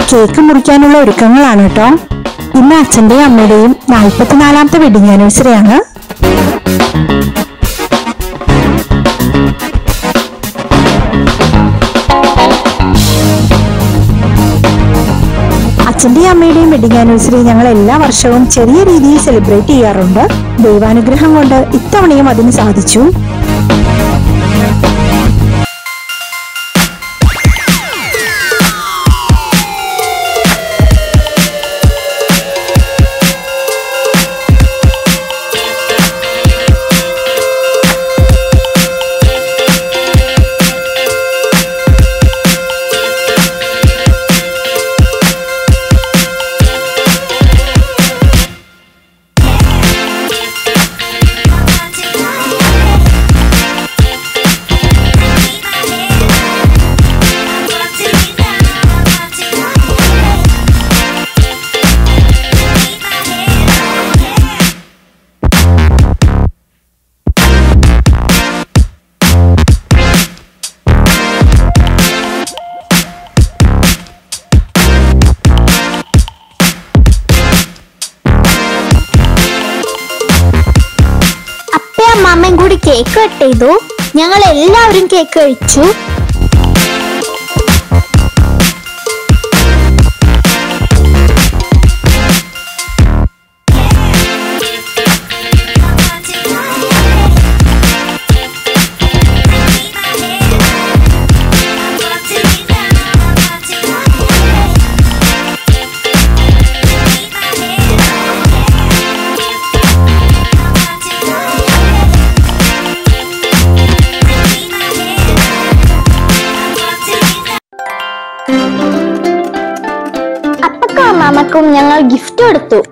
cake മുറിക്കാനുള്ള ഒരുക്കങ്ങളാണ് കേട്ടോ ഇന്ന് അച്ഛന്റെയും അമ്മയുടെയും നാൽപ്പത്തിനാലാമത്തെ വെഡിങ് ആനിവേഴ്സറി ആണ് അച്ഛന്റെയും അമ്മയുടെയും വെഡിങ് ആനിവേഴ്സറി ഞങ്ങൾ എല്ലാ വർഷവും ചെറിയ രീതിയിൽ സെലിബ്രേറ്റ് ചെയ്യാറുണ്ട് ദൈവാനുഗ്രഹം കൊണ്ട് ഇത്തവണയും അതിന് സാധിച്ചു അപ്പയും അമ്മാമ്മയും കൂടി കേക്ക് കട്ട് ചെയ്തു ഞങ്ങൾ എല്ലാവരും കേക്ക് കഴിച്ചു അപ്പക്കും അമ്മാമ്മക്കും ഞങ്ങൾ ഗിഫ്റ്റ് കൊടുത്തു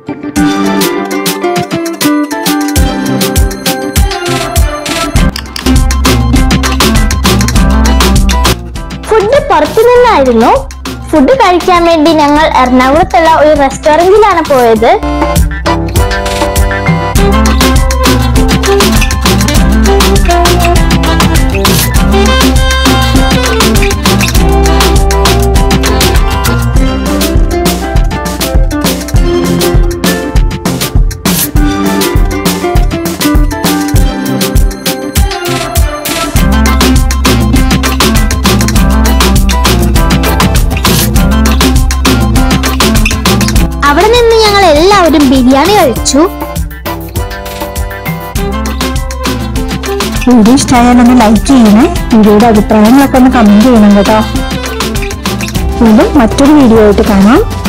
ഫുഡ് പുറത്തു നിന്നായിരുന്നു ഫുഡ് കഴിക്കാൻ വേണ്ടി ഞങ്ങൾ എറണാകുളത്തുള്ള ഒരു റെസ്റ്റോറന്റിലാണ് പോയത് അവിടെ നിന്ന് ഞങ്ങൾ എല്ലാവരും ബിരിയാണി കഴിച്ചു വീഡിയോ ഇഷ്ടമായാൽ ഒന്ന് ലൈക്ക് ചെയ്യണേ വീഡിയോയുടെ അഭിപ്രായങ്ങളൊക്കെ ഒന്ന് കമന്റ് ചെയ്യണം കേട്ടോ വീണ്ടും മറ്റൊരു വീഡിയോ ആയിട്ട് കാണാം